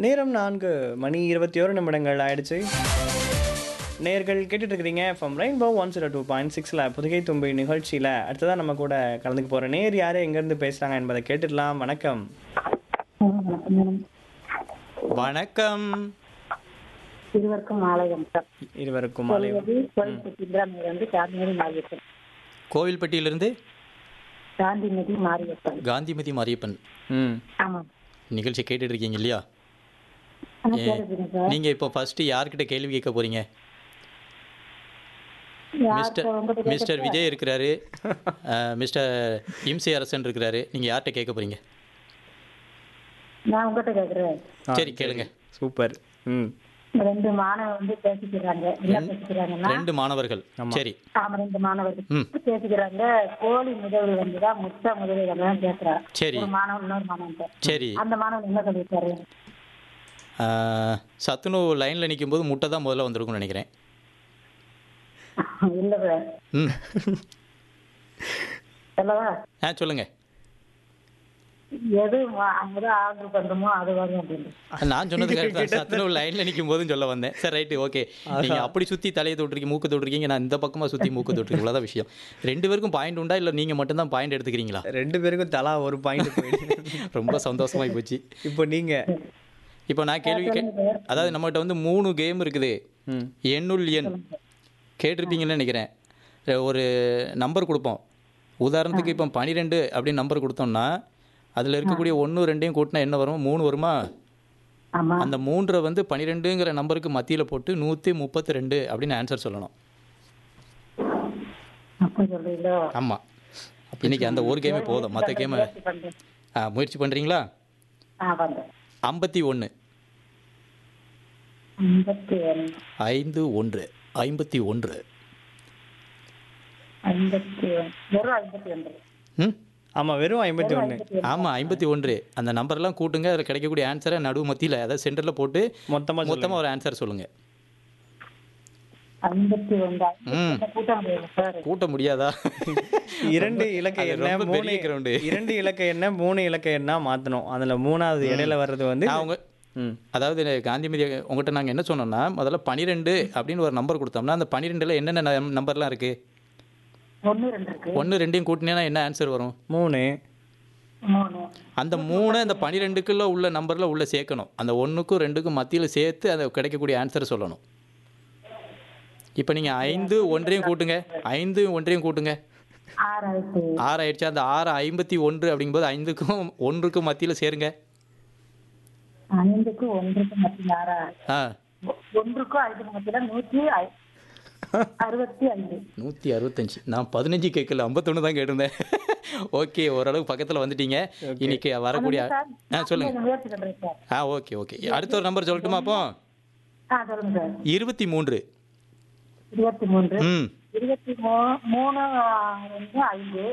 நேரம் நான்கு மணி இருபத்தி ஓரு நிமிடங்கள் ஆயிடுச்சு நேர்கள் கேட்டுட்டு இருக்கிறீங்க from rainbow one zero two point சிக்ஸில் புதுகை தும்பி நிகழ்ச்சியில் அடுத்ததான் நம்ம கூட கலந்துக்க போகிற நேர் யார் எங்கேருந்து பேசுகிறாங்க என்பதை கேட்டுடலாம் வணக்கம் வணக்கம் இருவருக்கும் மாலை வணக்கம் இருவருக்கும் மாலை சொல்வது கோயில்பட்டி இந்திராமணி வந்து காந்திமதி மாரியப்பன் கோவில்பட்டியிலிருந்து காந்திமதி மாரியப்பன் காந்திமதி மாரியப்பன் ம் ஆமாம் நிகழ்ச்சி கேட்டுட்டு இருக்கீங்க இல்லையா ஆ, கேக்குதுங்க சார் நீங்க இப்போ ஃபர்ஸ்ட் யார்கிட்ட கேள்வி கேட்க போறீங்க மிஸ்டர் யார்கிட்ட உங்ககிட்ட மிஸ்டர் விஜய் இருக்கிறாரு அஹ், மிஸ்டர் இம்சி அரசன் இருக்கிறாரு நீங்க யார்கிட்ட கேட்க போறீங்க நான் உங்ககிட்ட கேக்குறேன் ஆ, சரி கேளுங்க சூப்பர் ம் ரெண்டு மாணவர் வந்து பேசிக்கிறாங்க என்ன பேசிக்கிறாங்கன்னா ரெண்டு மாணவர்கள் சரி ஆமா ரெண்டு மாணவர்கள் ம். பேசிக்கிறாங்க கோழி முதல் வந்துதான் முட்டை முதல் வந்து கேட்கிறா சரி ஒரு மாணவன் இன்னொரு மாணவன் சரி அந்த மாணவன் என்ன சொல்லியிருக்காரு அஹ், சத்துணவு லைன்ல நிற்கும் போது முட்டை தான் முதல்ல வந்திருக்கும்னு நினைக்கிறேன் இல்ல சார் ம் சொல்லவா ஆ சொல்லுங்க எது முதல் ஆர்டர் பண்றோமோ அது வரும் அப்படின்னு நான் சொன்னது கரெக்ட் தான் சத்துணவு லைன்ல நிற்கும் போதும் சொல்ல வந்தேன் சரி ரைட்டு ஓகே நீங்க அப்படி சுத்தி தலையை தொட்டிருக்கீங்க மூக்கு தொட்டிருக்கீங்க நான் இந்த பக்கமா சுத்தி மூக்கு தொட்டிருக்கேன் இவ்வளவுதான் விஷயம் ரெண்டு பேருக்கும் பாயிண்ட் உண்டா இல்ல நீங்க மட்டும் தான் பாயிண்ட் எடுத்துக்கிறீங்களா ரெண்டு பேருக்கும் தலா ஒரு பாயிண்ட் போயிடுச்சு ரொம்ப சந்தோஷமாயி போச்சு இப்போ நீங்கள் இப்போ நான் கேள்வி கே அதாவது நம்மகிட்ட வந்து மூணு கேம் இருக்குது ம் எண்ணுள் எண் கேட்டிருப்பீங்கன்னு நினைக்கிறேன் அஹ் ஒரு நம்பர் கொடுப்போம் உதாரணத்துக்கு இப்போ பன்னிரெண்டு அப்படின்னு நம்பர் கொடுத்தோம்னா அதில் இருக்கக்கூடிய ஒன்று ரெண்டையும் கூட்டினா என்ன வரும் மூணு வருமா ஆமா அந்த மூன்றை வந்து பன்னிரெண்டுங்கிற நம்பருக்கு மத்தியில் போட்டு நூற்றி முப்பத்தி ரெண்டு அப்படின்னு ஆன்சர் சொல்லணும் அப்ப சொல்றீங்களோ ஆமாம் இன்னைக்கு அந்த ஒரு கேமே போதும் மற்ற கேமை முயற்சி பண்றேன் முயற்சி பண்ணுறீங்களா ஆ பண்றேன் ஐம்பத்தி ஒன்று ஐம்பத்தி ஒன்று ஐந்து ஒன்று ஐம்பத்தி ஒன்று ஐம்பத்தி ஒன்று வெறும் ஐம்பத்தி ஒன்று ம் ஆமாம் வெறும் ஐம்பத்தி ஒன்று ஆமாம் ஐம்பத்தி ஒன்று அந்த நம்பர்லாம் கூட்டுங்க அதில் கிடைக்கக்கூடிய ஆன்சரை நடுவு மத்தியில் அதாவது சென்டரில் போட்டு மொத்தமாக மொத்தமாக ஒரு ஆன்சர் சொல்லுங்கள் ஐம்பத்தி ஒன்று ம் கூட்ட முடியாது சார் கூட்ட முடியாதா இரண்டு இலக்க அது எண்ண ரொம்ப மூணு பெரிய கிரவுண்டு இரண்டு இலக்க எண்ண மூணு இலக்க எண்ணா மாற்றணும் அதில் மூணாவது இடையில வர்றது வந்து நான் அவங்க ம் அதாவது காந்திமதி உங்கள்கிட்ட நாங்கள் என்ன சொன்னோம்னா முதல்ல பன்னிரெண்டு அப்படின்னு ஒரு நம்பர் கொடுத்தோம்னா அந்த பன்னிரெண்டில் என்னென்ன நம்- நம்பர்லாம் இருக்குது ஒன்று ரெண்டு இருக்கு ஒன்று ரெண்டையும் கூட்டினேன்னா என்ன ஆன்சர் வரும் மூணு மூணு அந்த மூணு அந்த பன்னிரெண்டுக்குள்ள உள்ள நம்பரில் உள்ள சேர்க்கணும் அந்த ஒன்றுக்கும் ரெண்டுக்கும் மத்தியில் சேர்த்து அதை கிடைக்கக்கூடிய ஆன்சரை சொல்லணும் இப்போ நீங்கள் ஐந்து ஒன்றையும் கூட்டுங்க ஐந்து ஒன்றையும் கூட்டுங்க ஆறாயிரத்தி ஆறு ஆயிடுச்சு அந்த ஆறு ஐம்பத்தி ஒன்று அப்படிங்கும்போது ஐந்துக்கும் ஒன்றுக்கும் மத்தியில் சேருங்க ஐந்துக்கு ஒன்றுக்கு மத்தியில் ஆறா ஆ ஒ- ஒன்றுக்கும் ஐந்துக்கு மத்தியில் நூற்றி ஐ- அறுபத்தி ஐந்து நூற்றி அறுபத்தஞ்சு நான் பதினஞ்சு கேட்கல ஐம்பத்தொன்று தான் கேட்டிருந்தேன் ஓகே ஓரளவுக்கு பக்கத்தில் வந்துட்டீங்க இன்னைக்கு வரக்கூடிய ஆ சொல்லுங்கள் முயற்சி பண்றேன் சார் ஆ ஓகே ஓகே அடுத்த ஒரு நம்பர் சொல்லட்டுமா அப்போ ஆ சொல்லுங்க சார் இருபத்தி மூன்று இருபத்தி மூன்று ம் இருபத்தி மூ மூணு ஆ, ரெண்டு ஐந்து